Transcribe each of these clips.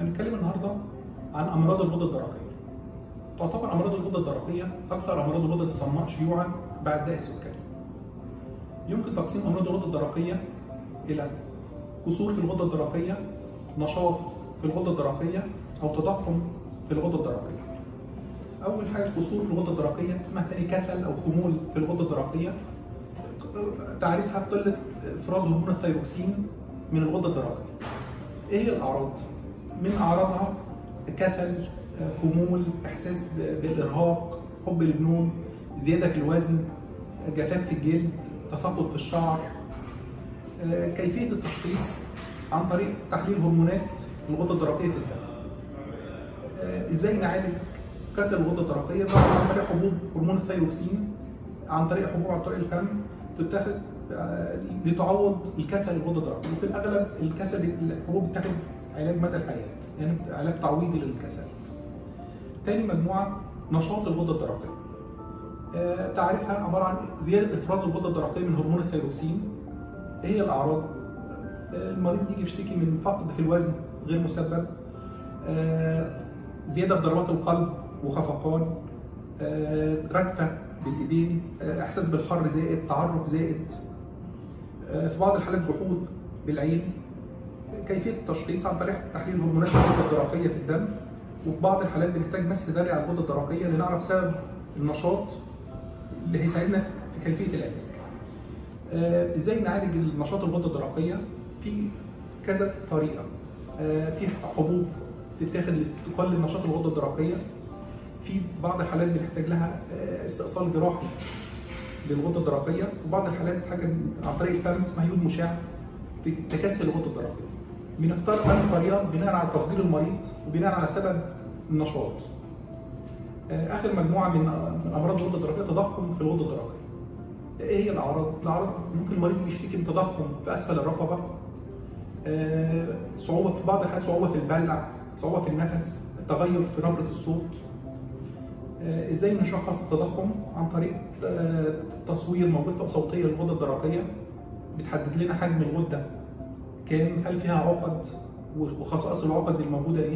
هنتكلم النهارده عن امراض الغده الدرقيه. تعتبر امراض الغده الدرقيه اكثر امراض الغده الصماء شيوعا بعد داء السكري. يمكن تقسيم امراض الغده الدرقيه الى كسور في الغده الدرقيه، نشاط في الغده الدرقيه او تضخم في الغده الدرقيه. اول حاجه الكسور في الغده الدرقيه اسمها تاني كسل او خمول في الغده الدرقيه. تعريفها قله افراز هرمون الثيروكسين من الغده الدرقيه. ايه هي الاعراض؟ من اعراضها كسل خمول احساس بالارهاق حب النوم زياده في الوزن جفاف في الجلد تساقط في الشعر كيفيه التشخيص عن طريق تحليل هرمونات الغده الدرقيه في الدم ازاي نعالج كسل الغده الدرقيه طبعا عن طريق حبوب هرمون الثيروكسين عن طريق حبوب عن طريق الفم تتاخد لتعوض الكسل الغده الدرقيه وفي الاغلب الكسل الحبوب بتاخد علاج مدى الحياه يعني علاج تعويضي للكسل. تاني مجموعه نشاط الغده الدرقيه. آه تعريفها عباره عن زياده افراز الغده الدرقيه من هرمون الثيروكسين. ايه هي الاعراض؟ آه المريض بيجي يشتكي من فقد في الوزن غير مسبب. آه زياده في ضربات القلب وخفقان. ركفه بالايدين احساس بالحر زائد تعرق زائد في بعض الحالات جحود بالعين كيفيه التشخيص عن طريق تحليل هرمونات الغده الدرقيه في الدم وفي بعض الحالات بنحتاج مسح ذري على الغده الدرقيه لنعرف سبب النشاط اللي هيساعدنا في كيفيه العلاج. ازاي نعالج النشاط الغده الدرقيه؟ في كذا طريقه. في حبوب تتاخد لتقلل نشاط الغده الدرقيه في بعض الحالات بنحتاج لها استئصال جراحي للغده الدرقيه وبعض الحالات حاجه عن طريق الفم اسمها يود مشع تكسل الغده الدرقيه بنختار انهي طريقه بناء على تفضيل المريض وبناء على سبب النشاط اخر مجموعه من امراض الغده الدرقيه تضخم في الغده الدرقيه ايه هي الاعراض الاعراض ممكن المريض يشتكي من تضخم في اسفل الرقبه صعوبه في بعض الحالات صعوبه في البلع صعوبه في النفس تغير في نبره الصوت ازاي نشخص التضخم عن طريق تصوير موجات صوتيه للغده الدرقيه بتحدد لنا حجم الغده كام هل فيها عقد وخصائص العقد الموجوده ايه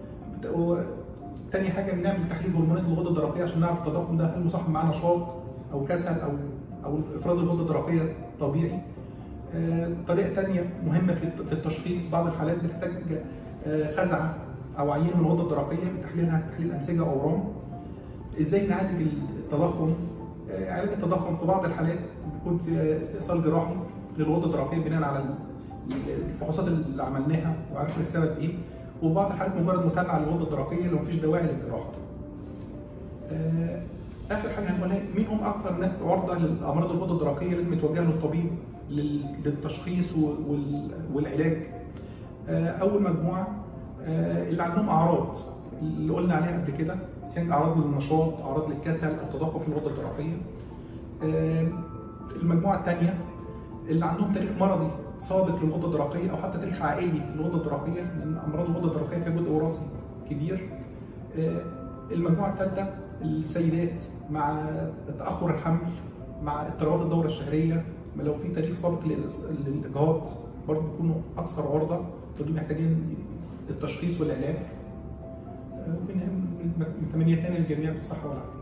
تاني حاجه بنعمل تحليل هرمونات الغده الدرقيه عشان نعرف التضخم ده هل مصاحب معاه نشاط او كسل او او افراز الغده الدرقيه طبيعي طريقه تانية مهمه في التشخيص بعض الحالات بتحتاج خزعه او عينه من الغده الدرقيه بتحليلها تحليل انسجه او اورام ازاي نعالج التضخم علاج التضخم في بعض الحالات بيكون في استئصال جراحي للغده الدرقيه بناء على الفحوصات اللي عملناها وعرفنا السبب ايه وفي بعض الحالات مجرد متابعه للغده الدرقيه لو مفيش دواعي للجراحه. اخر حاجه هنقولها مين هم اكثر الناس عرضه لامراض الغده الدرقيه لازم يتوجهوا للطبيب للتشخيص والعلاج. اول مجموعه اللي عندهم اعراض اللي قلنا عليها قبل كده اعراض للنشاط اعراض للكسل او تضخم في الغده الدرقيه المجموعه الثانيه اللي عندهم تاريخ مرضي سابق للغده الدرقيه او حتى تاريخ عائلي للغده الدرقيه لان امراض الغده الدرقيه فيها جزء وراثي كبير المجموعه الثالثه السيدات مع تاخر الحمل مع اضطرابات الدوره الشهريه لو في تاريخ سابق للاجهاض برضه بيكونوا اكثر عرضه ودول محتاجين التشخيص والعلاج من تمنيتين للجميع بالصحه والعافيه